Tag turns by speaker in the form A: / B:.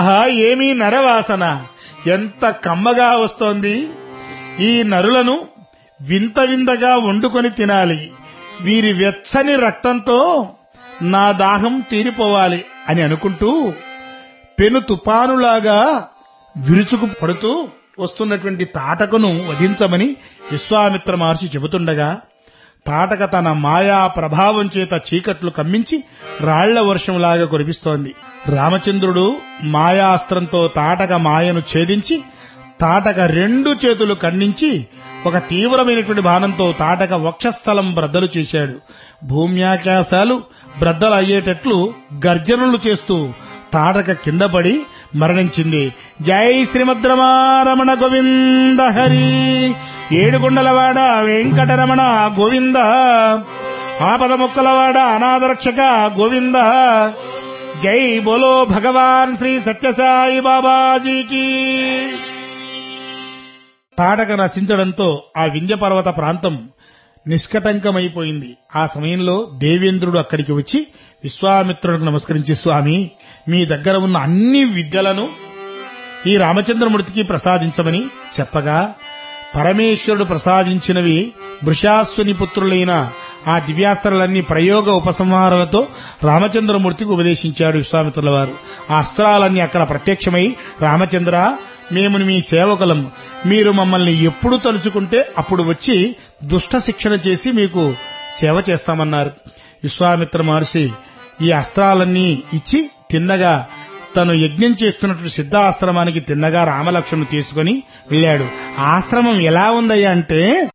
A: ఆ ఏమీ నరవాసన ఎంత కమ్మగా వస్తోంది ఈ నరులను వింత వింతగా వండుకొని తినాలి వీరి వెచ్చని రక్తంతో నా దాహం తీరిపోవాలి అని అనుకుంటూ పెను తుపానులాగా విరుచుకు పడుతూ వస్తున్నటువంటి తాటకను వధించమని విశ్వామిత్ర మహర్షి చెబుతుండగా తాటక తన మాయా ప్రభావం చేత చీకట్లు కమ్మించి రాళ్ల వర్షంలాగా కురిపిస్తోంది రామచంద్రుడు మాయాస్త్రంతో తాటక మాయను ఛేదించి తాటక రెండు చేతులు ఖండించి ఒక తీవ్రమైనటువంటి బాణంతో తాటక వక్షస్థలం బ్రద్దలు చేశాడు భూమ్యాకాశాలు బ్రద్దలు అయ్యేటట్లు గర్జనలు చేస్తూ తాటక కింద పడి మరణించింది జై శ్రీమద్రమారమణ గోవింద హరి ఏడుగుండలవాడ వెంకటరమణ గోవింద ఆపద ముక్కలవాడ అనాథరక్షక గోవింద జై బోలో భగవాన్ శ్రీ సత్యసాయి బాబాజీకి తాటక నశించడంతో ఆ వింధ్య పర్వత ప్రాంతం నిష్కటంకమైపోయింది ఆ సమయంలో దేవేంద్రుడు అక్కడికి వచ్చి విశ్వామిత్రుడికి నమస్కరించి స్వామి మీ దగ్గర ఉన్న అన్ని విద్యలను ఈ రామచంద్రమూర్తికి ప్రసాదించమని చెప్పగా పరమేశ్వరుడు ప్రసాదించినవి వృషాశ్వని పుత్రులైన ఆ దివ్యాస్త్రాలన్నీ ప్రయోగ ఉపసంహారాలతో రామచంద్రమూర్తికి ఉపదేశించాడు విశ్వామిత్రుల వారు ఆ అస్త్రాలన్నీ అక్కడ ప్రత్యక్షమై రామచంద్ర మేము మీ సేవకులం మీరు మమ్మల్ని ఎప్పుడు తలుచుకుంటే అప్పుడు వచ్చి దుష్ట శిక్షణ చేసి మీకు సేవ చేస్తామన్నారు విశ్వామిత్ర మహర్షి ఈ అస్త్రాలన్నీ ఇచ్చి తిన్నగా తను యజ్ఞం చేస్తున్నటువంటి సిద్ధాశ్రమానికి తిన్నగా రామలక్ష్మణ్ తీసుకుని వెళ్ళాడు ఆశ్రమం ఎలా ఉందయ్యా అంటే